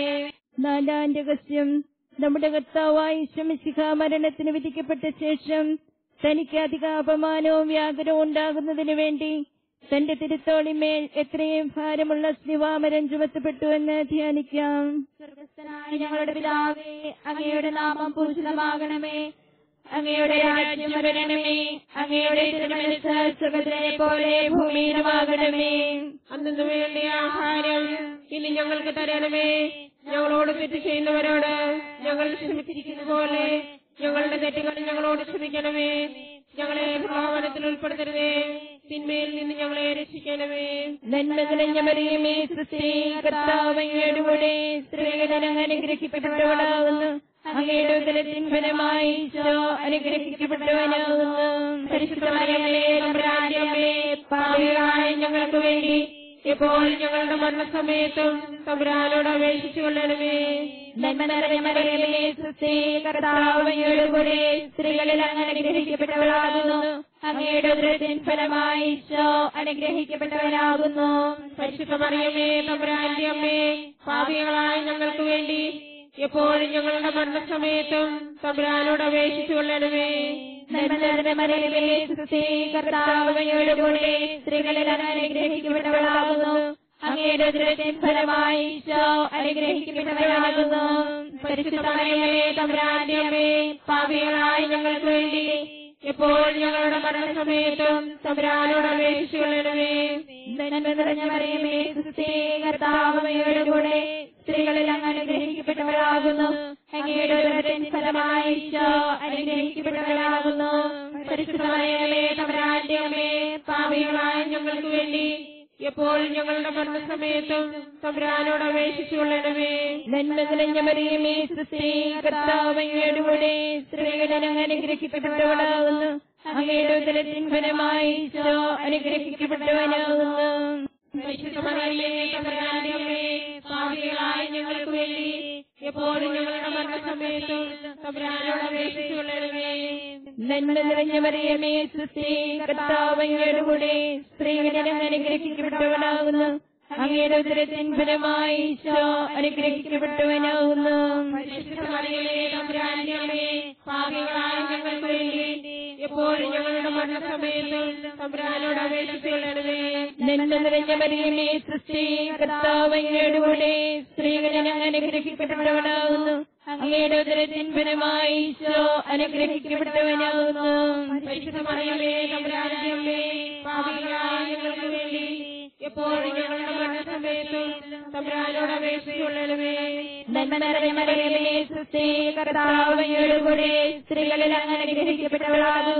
നാലാം രഹസ്യം നമ്മുടെ കർത്താവായി ശമിശിഖ മരണത്തിന് വിധിക്കപ്പെട്ട ശേഷം തനിക്ക് അധിക അപമാനവും വ്യാകുലവും ഉണ്ടാകുന്നതിനു വേണ്ടി തന്റെ തിരുത്തോളിമേൽ എത്രയും ഭാരമുള്ള സ്നിവാമരം ചുമത്തപ്പെട്ടുവെന്ന് ധ്യാനിക്കാം സ്വർഗസ്ഥനായ ഞങ്ങളുടെ പിതാവേ അങ്ങയുടെ നാമം പൂജിതമാകണമേ അങ്ങയുടെ രാജ്യം വരണമേ അങ്ങയുടെ തിരുമനസ് സ്വർഗത്തിലെ പോലെ ഭൂമിയിലുമാകണമേ അന്നു വേണ്ട ആഹാരം ഇനി ഞങ്ങൾക്ക് തരണമേ ഞങ്ങളോട് തെറ്റ് ചെയ്യുന്നവരോട് ഞങ്ങൾ ക്ഷമിച്ചിരിക്കുന്ന പോലെ ഞങ്ങളുടെ തെറ്റുകൾ ഞങ്ങളോട് ക്ഷമിക്കണമേ ഞങ്ങളെ പ്രലോഭനത്തിൽ ഉൾപ്പെടുത്തരുതേ തിന്മയിൽ നിന്ന് ഞങ്ങളെ രക്ഷിക്കണമേ നന്മ നിറഞ്ഞ മറിയമേ സൃഷ്ടി കർത്താവങ്ങയുടെ കൂടെ സ്ത്രീകളിൽ അങ്ങ് അനുഗ്രഹിക്കപ്പെട്ടവളാകുന്നു അങ്ങയുടെ ഉദരത്തിൻ ഫലമായി ഈശോ അനുഗ്രഹിക്കപ്പെട്ടവനാകുന്നു പരിശുദ്ധ മറിയമേ തമ്പുരാന്റെ അമ്മേ പാപികളായ ഞങ്ങൾക്ക് വേണ്ടി ഇപ്പോൾ ഞങ്ങളുടെ മരണസമയത്തും തമ്പുരാനോട് അപേക്ഷിച്ചു കൊള്ളണമേ നന്മ നിറഞ്ഞ മറിയമേ സൃഷ്ടി കർത്താവങ്ങയുടെ കൂടെ സ്ത്രീകളിൽ അങ്ങ് അനുഗ്രഹിക്കപ്പെട്ടവളാകുന്നു അങ്ങയുടെ ഉദരത്തിൻ ഫലമായി ഈശോ അനുഗ്രഹിക്കപ്പെട്ടവനാകുന്നു പരിശുദ്ധ മറിയമേ തമ്പുരാന്റെ അമ്മേ പാപികളായ ഞങ്ങൾക്ക് വേണ്ടി എപ്പോഴും ഞങ്ങളുടെ മരണസമയത്തും തമ്പുരാനോട് അപേക്ഷിച്ചു കൊള്ളണമേ നന്മ നിറഞ്ഞ മറിയമേ സൃഷ്ടി കർത്താവങ്ങയുടെ കൂടെ സ്ത്രീകളിൽ അങ്ങ് അനുഗ്രഹിക്കപ്പെട്ടവളാകുന്നു അങ്ങയുടെ ഉദരത്തിൻ ഫലമായി ഈശോ അനുഗ്രഹിക്കപ്പെട്ടവനാകുന്നു പരിശുദ്ധ മറിയമേ തമ്പുരാന്റെ അമ്മേ പാപികളായ ഞങ്ങൾക്ക് വേണ്ടി എപ്പോഴും ഞങ്ങളുടെ മരണസമയത്തും തമ്പുരാനോട് അപേക്ഷിച്ചു കൊള്ളണമേ നന്മ നിറഞ്ഞ മറിയമേ സൃഷ്ടി കർത്താവങ്ങയുടെ കൂടെ സ്ത്രീകളിൽ അങ്ങ് അനുഗ്രഹിക്കപ്പെട്ടവളാകുന്നു അങ്ങയുടെ ഉദരത്തിൻ ഫലമായി ഈശോ അനുഗ്രഹിക്കപ്പെട്ടവളാകുന്നു പരിശുദ്ധ മറിയമേ തമ്പുരാന്റെ അമ്മേ പാപികളായ ഞങ്ങൾക്ക് വേണ്ടി എപ്പോഴും ഞങ്ങളുടെ മരണസമയത്തും തമ്പുരാനോട് അപേക്ഷിച്ചു കൊള്ളണമേ നന്മ നിറഞ്ഞ മറിയമേ സൃഷ്ടി കർത്താവങ്ങയുടെ കൂടെ സ്ത്രീകളിൽ അങ്ങ് അനുഗ്രഹിക്കപ്പെട്ടവളാകുന്നു അങ്ങയുടെ ഉദരത്തിൻ ഫലമായി ഈശോ അനുഗ്രഹിക്കപ്പെട്ടവനാകുന്നു പരിശുദ്ധ മറിയമേ തമ്പുരാന്റെ അമ്മേ പാപികളായ ഞങ്ങൾക്ക് വേണ്ടി എപ്പോഴും ഞങ്ങളുടെ മരണസമയത്തും തമ്പുരാനോട് അപേക്ഷിച്ചു കൊള്ളണമേ നന്മ നിറഞ്ഞ മറിയമേ സൃഷ്ടി കർത്താവങ്ങയുടെ കൂടെ സ്ത്രീകളിൽ അങ്ങ് അനുഗ്രഹിക്കപ്പെട്ടവനാകുന്നു അങ്ങയുടെ ഉദരത്തിൻ ഫലമായി ഈശോ അനുഗ്രഹിക്കപ്പെട്ടവനാകുന്നു പരിശുദ്ധ മറിയമേ തമ്പുരാന്റെ അമ്മേ പാപികളായ ഞങ്ങൾക്ക് വേണ്ടി എപ്പോഴും ഞങ്ങളുടെ മരണസമയത്തും തമ്പുരാനോട് അപേക്ഷിച്ചു കൊള്ളണമേ നന്മ നിറഞ്ഞ മറിയമേ സൃഷ്ടി കർത്താവങ്ങയുടെ കൂടെ സ്ത്രീകളിൽ അങ്ങ് അനുഗ്രഹിക്കപ്പെട്ടവനാകുന്നു അങ്ങയുടെ ഉദരത്തിൻ ഫലമായി ഈശോ അനുഗ്രഹിക്കപ്പെട്ടവനാകുന്നു പരിശുദ്ധ മറിയമേ തമ്പുരാന്റെ അമ്മേ പാപികളായ ഞങ്ങൾക്ക് വേണ്ടി എപ്പോഴും ഞങ്ങളുടെ മരണസമയത്തും തമ്പുരാനോട് അപേക്ഷിച്ചു കൊള്ളണമേ നന്മ നിറഞ്ഞ മറിയമേ സൃഷ്ടി കർത്താവങ്ങയുടെ കൂടെ സ്ത്രീകളിൽ അങ്ങ് അനുഗ്രഹിക്കപ്പെട്ടവളാകുന്നു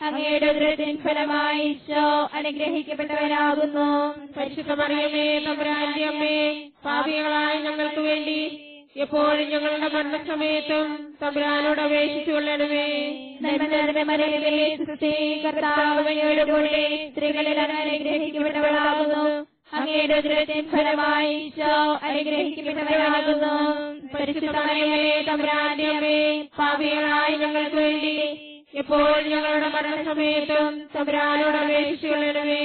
അങ്ങയുടെ ഉദരത്തിൻ ഫലമായി ഈശോ അനുഗ്രഹിക്കപ്പെട്ടവനാകുന്നു പരിശുദ്ധ മറിയമേ തമ്പുരാന്റെ അമ്മേ പാപികളായ ഞങ്ങൾക്ക് വേണ്ടി എപ്പോഴും ഞങ്ങളുടെ മരണസമയത്തും തമ്പുരാനോട് അപേക്ഷിച്ചു കൊള്ളണമേ നന്മ നിറഞ്ഞ മറിയമേ സുസ്ഥി കർത്താവ് അങ്ങയുടെ കൂടെ സ്ത്രീകളിൽ അങ്ങ് അനുഗ്രഹിക്കപ്പെട്ടവളാകുന്നു അങ്ങയുടെ ഉദരത്തിൻ ഫലമായി ഈശോ അനുഗ്രഹിക്കപ്പെട്ടവനാകുന്നു പരിശുദ്ധ മറിയമേ തമ്പുരാന്റെ അമ്മേ പാപികളായ ഞങ്ങൾക്ക് വേണ്ടി എപ്പോഴും ഞങ്ങളുടെ മരണസമയത്തും തമ്പുരാനോട് അപേക്ഷിച്ചു കൊള്ളണമേ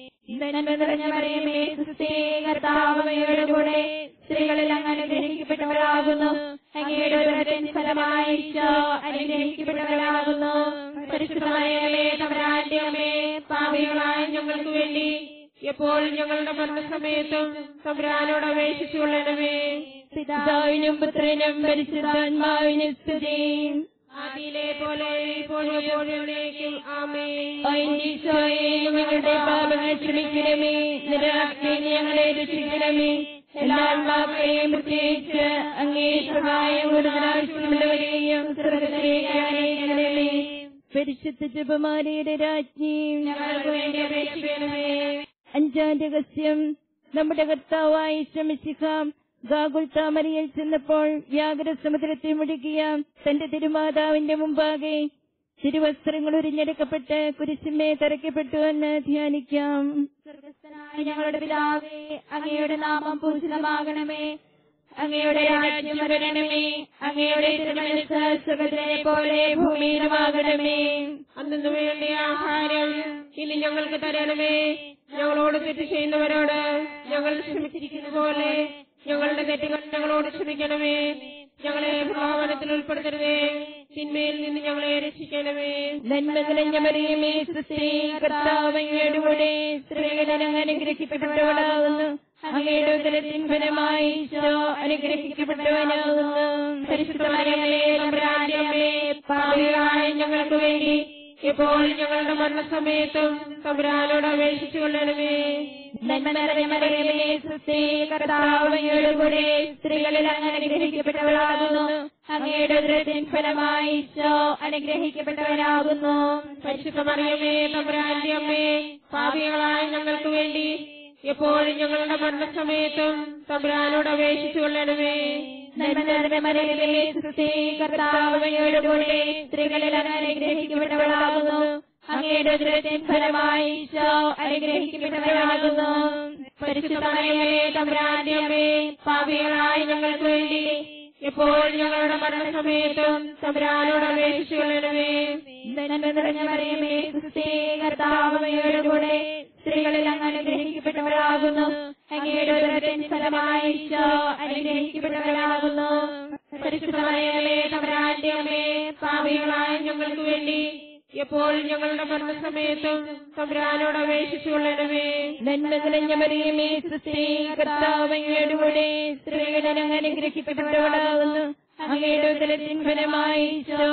നന്മ നിറഞ്ഞ മറിയമേ സുസ്ഥി കർത്താവ് അങ്ങയുടെ കൂടെ സ്ത്രീകളിൽ അങ്ങ് അനുഗ്രഹിക്കപ്പെട്ടവളാകുന്നു അങ്ങയുടെ ഉദരത്തിൻ ഫലമായി ഈശോ അനുഗ്രഹിക്കപ്പെട്ടവളാകുന്നു പരിശുദ്ധ മറിയമേ തമ്പുരാന്റെ അമ്മേ പാപികളായ ഞങ്ങൾക്ക് വേണ്ടി എപ്പോഴും ഞങ്ങളുടെ മരണസമയത്തും തമ്പുരാനോട് അപേക്ഷിച്ചു കൊള്ളണമേ പിതാവിനും പുത്രനും പരിശുദ്ധാത്മാവിനും സ്തുതി ആദിയിലെ പോലെ ഇപ്പോഴും എപ്പോഴും എന്നേക്കും ആമേൻ ഈശോയെ ഞങ്ങളുടെ പാപങ്ങൾ ക്ഷമിക്കണമേ നിരാജ്ഞ ഞങ്ങളെ രക്ഷിക്കണമേ എല്ലാ ആത്മാക്കളെയും പ്രത്യേകിച്ച് അങ്ങേ സഹായം കൂടുതലാവശ്യമുള്ളവരെയും സ്വർഗത്തിലേക്ക് അനേകണമേ പരിശുദ്ധ ജപമാലയുടെ രാജ്ഞിയും ഞങ്ങൾക്ക് വേണ്ടി അപേക്ഷിക്കണമേ അഞ്ചാം രഹസ്യം നമ്മുടെ കർത്താവായി ശ്രമിച്ചിക്കാം ഗാഗുൽ താമരയിൽ ചെന്നപ്പോൾ വ്യാകുല സമുദ്രത്തെ മുഴുകിയ തന്റെ തിരുമാതാവിന്റെ മുമ്പാകെ തിരുവസ്ത്രങ്ങൾ ഉരിഞ്ഞെടുക്കപ്പെട്ട് കുരിശിന്മേ തറയ്ക്കപ്പെട്ടു എന്ന് ധ്യാനിക്കാം സ്വർഗസ്ഥനായ ഞങ്ങളുടെ പിതാവേ അങ്ങയുടെ നാമം പൂജിതമാകണമേ അങ്ങയുടെ രാജ്യം വരണമേ അങ്ങയുടെ തിരുമനസ് സുഖത്തിനെ പോലെ ഭൂമിയിലുമാകണമേ അന്നു വേണ്ട ആഹാരം ഇനി ഞങ്ങൾക്ക് തരണമേ ഞങ്ങളോട് തെറ്റ് ചെയ്യുന്നവരോട് ഞങ്ങൾ ക്ഷമിച്ചിരിക്കുന്ന പോലെ ഞങ്ങളുടെ തെറ്റുകൾ ഞങ്ങളോട് ക്ഷമിക്കണമേ ഞങ്ങളെ പ്രലോഭനത്തിൽ ഉൾപ്പെടുത്തരുതേ തിന്മയിൽ നിന്ന് ഞങ്ങളെ രക്ഷിക്കണമേ നന്മ നിറഞ്ഞ മറിയമേ സുസ്ഥി കർത്താവ് അങ്ങയുടെ കൂടെ സ്ത്രീകളിൽ അങ്ങ് അനുഗ്രഹിക്കപ്പെട്ടവളാകുന്നു അങ്ങയുടെ ഉദരത്തിൻ ഫലമായി ഈശോ അനുഗ്രഹിക്കപ്പെട്ടവനാകുന്നു പരിശുദ്ധ മറിയമേ തമ്പുരാന്റെ അമ്മേ പാപികളായ ഞങ്ങൾക്ക് വേണ്ടി എപ്പോഴും ഞങ്ങളുടെ മരണസമയത്തും തമ്പുരാനോട് അപേക്ഷിച്ചു കൊള്ളണമേ നന്മ നിറഞ്ഞ മറിയമേ സുസ്ഥി കർത്താവ് അങ്ങയുടെ കൂടെ സ്ത്രീകളിൽ അങ്ങ് അനുഗ്രഹിക്കപ്പെട്ടവളാകുന്നു അങ്ങയുടെ ഉദരത്തിൻ ഫലമായി ഈശോ അനുഗ്രഹിക്കപ്പെട്ടവനാകുന്നു പരിശുദ്ധ മറിയമേ തമ്പുരാന്റെ അമ്മേ പാപികളായ ഞങ്ങൾക്ക് വേണ്ടി എപ്പോഴും ഞങ്ങളുടെ മരണസമയത്തും തമ്പുരാനോട് അപേക്ഷിച്ചു കൊള്ളണമേ നന്മ നിറഞ്ഞ മറിയമേ സുസ്ഥി കർത്താവ് അങ്ങയുടെ കൂടെ സ്ത്രീകളിൽ അങ്ങ് അനുഗ്രഹിക്കപ്പെട്ടവളാകുന്നു അങ്ങയുടെ ഉദരത്തിൻ ഫലമായി ഈശോ അനുഗ്രഹിക്കപ്പെട്ടവനാകുന്നു പരിശുദ്ധ മറിയമേ തമ്പുരാന്റെ അമ്മേ പാപികളായ ഞങ്ങൾക്ക് വേണ്ടി എപ്പോഴും ഞങ്ങളുടെ മരണസമയത്തും തമ്പുരാനോട് അപേക്ഷിച്ചു കൊള്ളണമേ നന്മ നിറഞ്ഞ മറിയമേ സുസ്ഥി കർത്താവ് അങ്ങയുടെ കൂടെ സ്ത്രീകളിൽ അങ്ങ് അനുഗ്രഹിക്കപ്പെട്ടവളാകുന്നു അങ്ങയുടെ ഉദരത്തിൻ ഫലമായി ഈശോ അനുഗ്രഹിക്കപ്പെട്ടവനാകുന്നു പരിശുദ്ധ മറിയമേ തമ്പുരാന്റെ അമ്മേ പാപികളായ ഞങ്ങൾക്ക് വേണ്ടി എപ്പോഴും ഞങ്ങളുടെ മരണസമയത്തും തമ്പുരാനോട് അപേക്ഷിച്ചു കൊള്ളണമേ നന്മ നിറഞ്ഞ മറിയമേ സുസ്ഥി കർത്താവ് അങ്ങയുടെ കൂടെ സ്ത്രീകളിൽ അങ്ങ് അനുഗ്രഹിക്കപ്പെട്ടവളാകുന്നു അങ്ങയുടെ ഉദരത്തിൻ ഫലമായി ഈശോ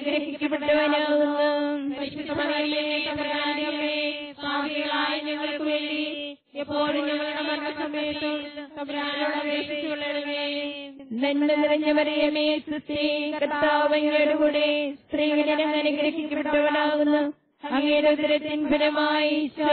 അനുഗ്രഹിക്കപ്പെട്ടവനാകുന്നു പരിശുദ്ധ മറിയമേ തമ്പുരാന്റെ അമ്മേ പാപികളായ ഞങ്ങൾക്ക് വേണ്ടി എപ്പോഴും ഞങ്ങളുടെ മരണസമയത്തും തമ്പുരാനോട് അപേക്ഷിച്ചു കൊള്ളണമേ നന്മ നിറഞ്ഞ മറിയമേ സുസ്ഥി കർത്താവ് അങ്ങയുടെ കൂടെ സ്ത്രീകളിൽ അങ്ങ് അനുഗ്രഹിക്കപ്പെട്ടവളാകുന്നു അങ്ങയുടെ ഉദരത്തിൻ ഫലമായി ഈശോ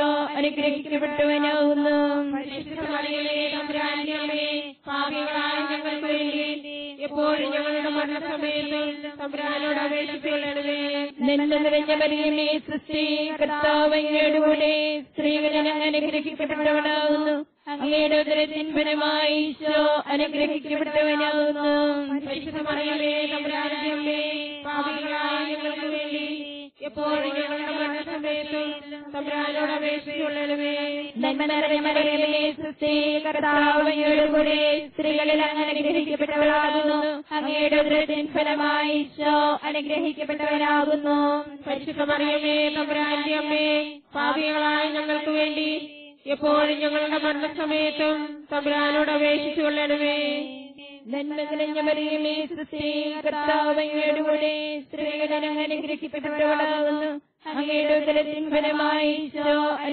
അനുഗ്രഹിക്കപ്പെട്ടവനാകുന്നു പരിശുദ്ധ മറിയമേ തമ്പുരാന്റെ അമ്മേ പാപികളായ ഞങ്ങൾക്ക് വേണ്ടി എപ്പോഴും ഞങ്ങളുടെ മരണസമയത്തും തമ്പുരാനോട് അപേക്ഷിച്ചു കൊള്ളണമേ നന്മ നിറഞ്ഞ മറിയമേ സുസ്ഥി കർത്താവ് അങ്ങയുടെ കൂടെ സ്ത്രീകളിൽ അങ്ങ് അനുഗ്രഹിക്കപ്പെട്ടവളാകുന്നു അങ്ങയുടെ ഉദരത്തിൻ ഫലമായി ഈശോ അനുഗ്രഹിക്കപ്പെട്ടവനാകുന്നു പരിശുദ്ധ മറിയമേ തമ്പുരാന്റെ അമ്മേ പാപികളായ ഞങ്ങൾക്ക് വേണ്ടി എപ്പോഴും ഞങ്ങളുടെ മരണസമയത്തും തമ്പുരാനോട് അപേക്ഷിച്ചു കൊള്ളണമേ നന്മ നിറഞ്ഞ മറിയമേ സുസ്ഥി കർത്താവ് അങ്ങയുടെ കൂടെ സ്ത്രീകളിൽ അങ്ങ് അനുഗ്രഹിക്കപ്പെട്ടവളാകുന്നു അങ്ങയുടെ ഉദരത്തിൻ ഫലമായി ഈശോ അനുഗ്രഹിക്കപ്പെട്ടവനാകുന്നു പരിശുദ്ധ മറിയമേ തമ്പുരാന്റെ അമ്മേ പാപികളായ ഞങ്ങൾക്ക് വേണ്ടി എപ്പോഴും ഞങ്ങളുടെ മരണസമയത്തും തമ്പുരാനോട് അപേക്ഷിച്ചു കൊള്ളണമേ നന്മ നിറഞ്ഞ മറിയമേ സുസ്ഥി കർത്താവ് അങ്ങയുടെ കൂടെ സ്ത്രീകളിൽ അങ്ങ് അനുഗ്രഹിക്കപ്പെട്ടവളാകുന്നു അങ്ങയുടെ ഉദരത്തിൻ ഫലമായി ഈശോ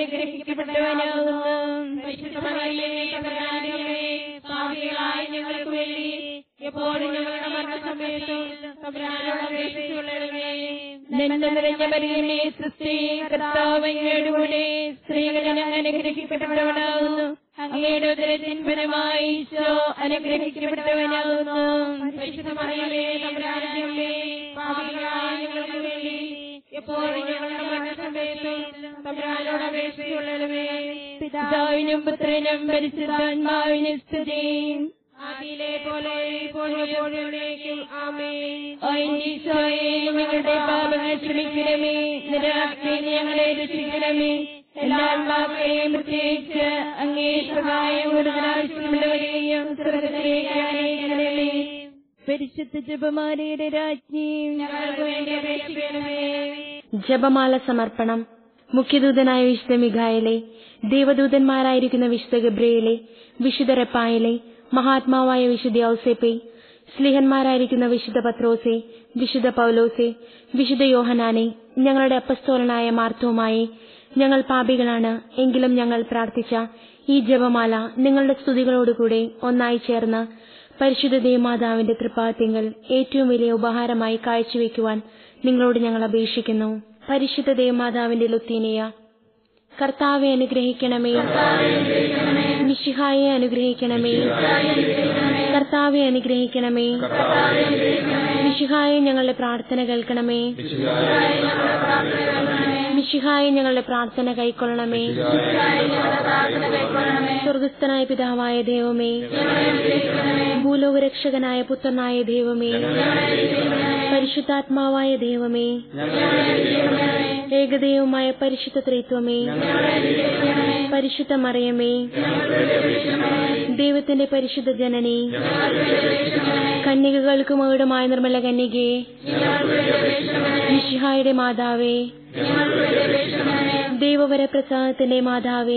അനുഗ്രഹിക്കപ്പെട്ടവനാകുന്നു പരിശുദ്ധ മറിയമേ തമ്പുരാന്റെ അമ്മേ പാപികളായ ഞങ്ങൾക്ക് വേണ്ടി എപ്പോഴും ഞങ്ങളുടെ മരണസമയത്തും തമ്പുരാനോട് അപേക്ഷിച്ചുകൊള്ളണമേ നന്മ നിറഞ്ഞ മറിയമേ സൃഷ്ടി കർത്താവങ്ങയുടെ കൂടെ സ്ത്രീകളിൽ അങ്ങ് അനുഗ്രഹിക്കപ്പെട്ടവനാകുന്നു അങ്ങയുടെ ഉദരത്തിൻ ഫലമായി ഈശോ അനുഗ്രഹിക്കപ്പെട്ടവനാകുന്നു പരിശുദ്ധ മറിയമേ തമ്പുരാന്റെ അമ്മേ പാപികളായ ഞങ്ങൾക്ക് വേണ്ടി എപ്പോഴും ഞങ്ങളുടെ മരണസമയത്തും തമ്പുരാനോട് അപേക്ഷിച്ചുകൊള്ളണമേ പിതാവിനും പുത്രനും പരിശുദ്ധാത്മാവിനും സ്തുതി ആദിയിലെ പോലെ ഇപ്പോഴും എപ്പോഴും എന്നേക്കും ആമേൻ ഈശോയെ ഞങ്ങളുടെ പാപങ്ങൾ ക്ഷമിക്കണമേ നിരാശയെ ഞങ്ങളെ രക്ഷിക്കണമേ എല്ലാ ആത്മാക്കളെയും പ്രത്യേകിച്ച് അങ്ങേ സഹായം കൂടുതലാവശ്യമുള്ളവരെയും സ്വർഗത്തിലേക്ക് അനയിക്കണമേ പരിശുദ്ധ ജപമാലയുടെ രാജ്ഞിയും ഞങ്ങൾക്ക് വേണ്ടി അപേക്ഷിക്കണമേ ജപമാല സമർപ്പണം മുഖ്യദൂതനായ വിശുദ്ധ മിഖായലെ ദേവദൂതന്മാരായിരിക്കുന്ന വിശുദ്ധ ഗബ്രിയേലെ വിശുദ്ധ റെപ്പായലെ മഹാത്മാവായ വിശുദ്ധ ഔസേപ്പെ സ്ലിഹന്മാരായിരിക്കുന്ന വിശുദ്ധ പത്രോസെ വിശുദ്ധ പൗലോസെ വിശുദ്ധ യോഹനാനെ ഞങ്ങളുടെ അപ്പസ്തോലനായ മാർത്തോമായി ഞങ്ങൾ പാപികളാണ് എങ്കിലും ഞങ്ങൾ പ്രാർത്ഥിച്ച ഈ ജപമാല നിങ്ങളുടെ സ്തുതികളോടുകൂടെ ഒന്നായി ചേർന്ന് പരിശുദ്ധ ദേവമാതാവിന്റെ തൃപ്പാദ്യങ്ങൾ ഏറ്റവും വലിയ ഉപഹാരമായി കാഴ്ചവെക്കുവാൻ നിങ്ങളോട് ഞങ്ങൾ അപേക്ഷിക്കുന്നു പരിശുദ്ധ ദേവമാതാവിന്റെ ലുത്തീനിയ കർത്താവെ അനുഗ്രഹിക്കണമേ മിശിഹായെ അനുഗ്രഹിക്കണമേ കർത്താവെ അനുഗ്രഹിക്കണമേ മിശിഹായെ ഞങ്ങളുടെ പ്രാർത്ഥന കേൾക്കണമേ മിശിഹായെ ഞങ്ങളുടെ പ്രാർത്ഥന കൈക്കൊള്ളണമേ സ്വർഗസ്ഥനായ പിതാവായ ദൈവമേ ഭൂലോകരക്ഷകനായ പുത്രനായ ദൈവമേ പരിശുദ്ധാത്മാവായ ദൈവമേ ഏകദൈവമായ പരിശുദ്ധ ത്രിത്വമേ പരിശുദ്ധ മറിയമേ ദൈവത്തിന്റെ പരിശുദ്ധ ജനനി കന്യകകൾക്ക് മകുടമായ നിർമ്മല കന്യകേ മിഷിഹായുടെ മാതാവേ ദൈവവര പ്രസാദത്തിന്റെ മാതാവേ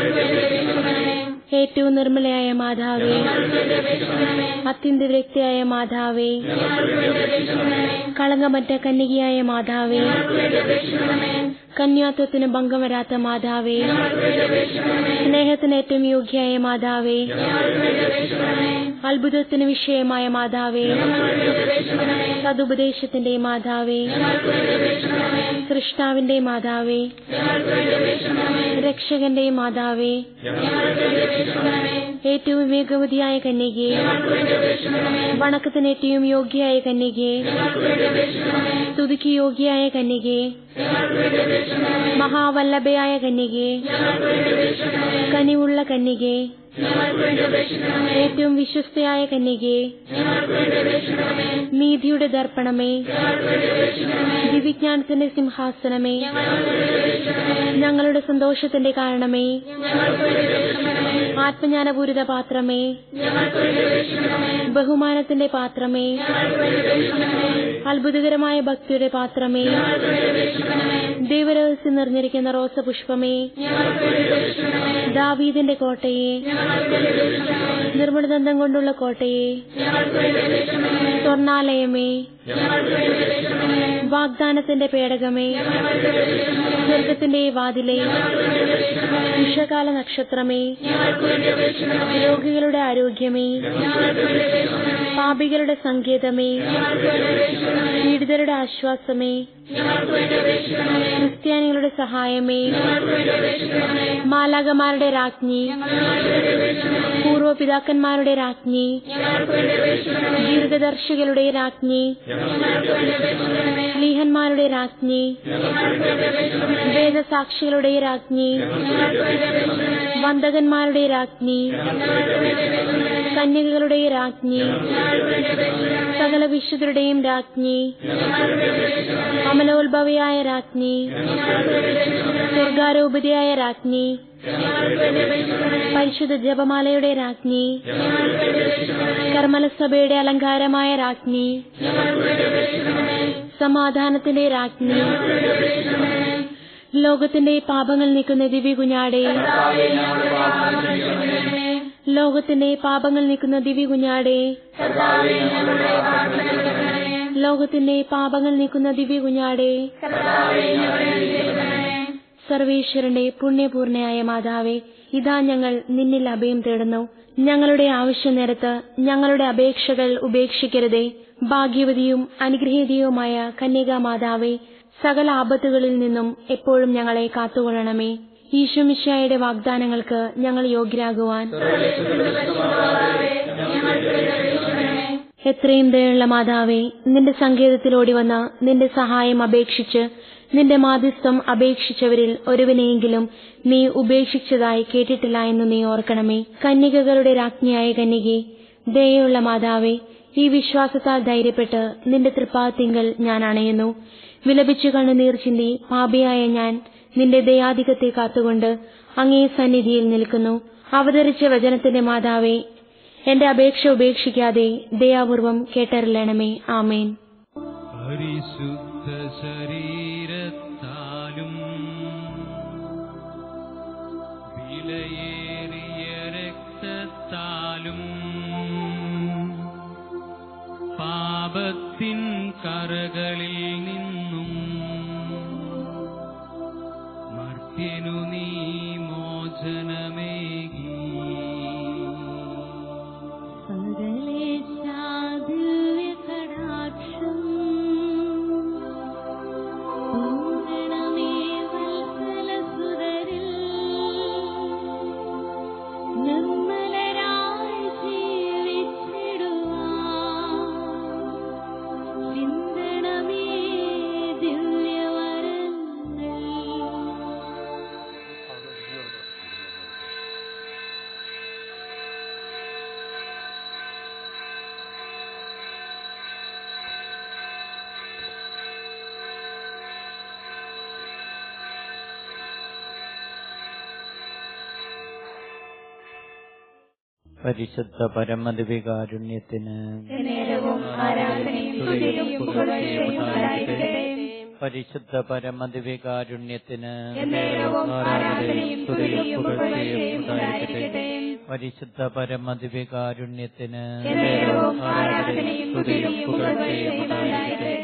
ഏറ്റവും നിർമ്മലയായ മാതാവേ അത്യന്ത വ്യക്തിയായ മാതാവേ കളങ്കമറ്റ കന്യകയായ മാതാവേ കന്യാത്വത്തിന് ഭംഗം വരാത്ത മാതാവേ സ്നേഹത്തിന് ഏറ്റവും യോഗ്യയായ മാതാവേ അത്ഭുതത്തിന് വിഷയമായ മാതാവേ സതുപദേശത്തിന്റെ മാതാവേ സൃഷ്ടാവിന്റെ മാതാവേ രക്ഷകന്റെ മാതാവേ ഏറ്റവും വിവേകവതിയായ കന്യകയെ വണക്കത്തിന് ഏറ്റവും യോഗ്യയായ കന്യകയെ സ്തുതിക്ക് യോഗ്യയായ കന്യകയെ മഹാവല്ലഭയായ കന്യകയെ കനിവുള്ള കന്യകയെ ഏറ്റവും വിശ്വസ്തയായ കന്യകയെ നീതിയുടെ ദർപ്പണമേ ദിവിജ്ഞാനത്തിന്റെ സിംഹാസനമേ ഞങ്ങളുടെ സന്തോഷത്തിന്റെ കാരണമേ ആത്മജ്ഞാനപൂരിത പാത്രമേ ബഹുമാനത്തിന്റെ പാത്രമേ അത്ഭുതകരമായ ഭക്തിയുടെ പാത്രമേ ദൈവരഹസ്യം നിറഞ്ഞിരിക്കുന്ന റോസപുഷ്പമേ ദാവീദിന്റെ കോട്ടയെ നിർമ്മലദന്തം കൊണ്ടുള്ള കോട്ടയെ സ്വർണാലയമേ വാഗ്ദാനത്തിന്റെ പേടകമേ സ്വർഗത്തിന്റെ വാതിലെ ഉഷകാല നക്ഷത്രമേ രോഗികളുടെ ആരോഗ്യമേ പാപികളുടെ സങ്കേതമേ പീഡിതരുടെ ആശ്വാസമേ ക്രിസ്ത്യാനികളുടെ സഹായമേ മാലാകമാരുടെ രാജ്ഞി പൂർവപിതാക്കന്മാരുടെ രാജ്ഞി ദീർഘദർശികളുടെ രാജ്ഞി സ്ലീഹന്മാരുടെ രാജ്ഞി വേദസാക്ഷികളുടെ രാജ്ഞി വന്ദകന്മാരുടെ രാജ്ഞി കന്യകകളുടെ രാജ്ഞി സകല വിശുദ്ധരുടെയും രാജ്ഞി അമലോത്ഭവയായ രാജ്ഞി സ്വർഗാരോപതിയായ രാജ്ഞി പരിശുദ്ധ ജപമാലയുടെ രാജ്ഞി കർമ്മലസഭയുടെ അലങ്കാരമായ രാജ്ഞി സമാധാനത്തിന്റെ രാജ്ഞി ലോകത്തിന്റെ പാപങ്ങൾ നീക്കുന്ന ദിവ്യ കുഞ്ഞാടെ ലോകത്തിന്റെ പാപങ്ങൾ നീക്കുന്ന ദിവ്യ കുഞ്ഞാടെ ലോകത്തിന്റെ പാപങ്ങൾ നീക്കുന്ന ദിവ്യ കുഞ്ഞാടെ സർവേശ്വരന്റെ പുണ്യപൂർണയായ മാതാവേ ഇതാ ഞങ്ങൾ നിന്നിൽ അഭയം തേടുന്നു ഞങ്ങളുടെ ആവശ്യനേരത്ത് ഞങ്ങളുടെ അപേക്ഷകൾ ഉപേക്ഷിക്കരുതേ ഭാഗ്യവതിയും അനുഗ്രഹീതയുമായ കന്യകാമാതാവേ സകല ആപത്തുകളിൽ നിന്നും എപ്പോഴും ഞങ്ങളെ കാത്തുകൊള്ളണമേ ഈശോമിശായുടെ വാഗ്ദാനങ്ങൾക്ക് ഞങ്ങൾ യോഗ്യരാകുവാൻ എത്രയും ദയുള്ള മാതാവേ നിന്റെ സങ്കേതത്തിലോടി വന്ന നിന്റെ സഹായം അപേക്ഷിച്ച് നിന്റെ മാധ്യസ്ഥം അപേക്ഷിച്ചവരിൽ ഒരുവനെയെങ്കിലും നീ ഉപേക്ഷിച്ചതായി കേട്ടിട്ടില്ല എന്ന് നീ ഓർക്കണമേ കന്യകകളുടെ രാജ്ഞിയായ കന്യകെ ദയുള്ള മാതാവേ ഈ വിശ്വാസത്താൽ ധൈര്യപ്പെട്ട് നിന്റെ തൃപ്പാത്തിങ്കൽ ഞാൻ അണയുന്നു വിലപിച്ചു കണ്ണുനീർ ചിന്തി പാപിയായ ഞാൻ നിന്റെ ദയാധികത്തെ കാത്തുകൊണ്ട് അങ്ങേ സന്നിധിയിൽ നിൽക്കുന്നു അവതരിച്ച വചനത്തിന്റെ മാതാവേ എന്റെ അപേക്ഷ ഉപേക്ഷിക്കാതെ ദയാപൂർവം കേട്ടറിയണമേ ആമേൻ പരിശുദ്ധ ശരീരത്താലും വിലയേറിയ രക്തത്താലും പാപത്തിൻ കറകളിൽ നിന്നും മർത്യനു നീ മോചനമേകി പരിശുദ്ധ പരമദിവികാരുണ്യത്തിന് നേരവും ആരാധനയും സ്തുതിയും പുകഴ്ചയും ഉണ്ടായിരിക്കട്ടെ പരിശുദ്ധ പരമദിവികാരുണ്യത്തിന് നേരവും ആരാധനയും സ്തുതിയും പുകഴ്ചയും ഉണ്ടായിരിക്കട്ടെ പരിശുദ്ധ പരമദിവികാരുണ്യത്തിന് നേരവും ആരാധനയും സ്തുതിയും പുകഴ്ചയും ഉണ്ടായിരിക്കട്ടെ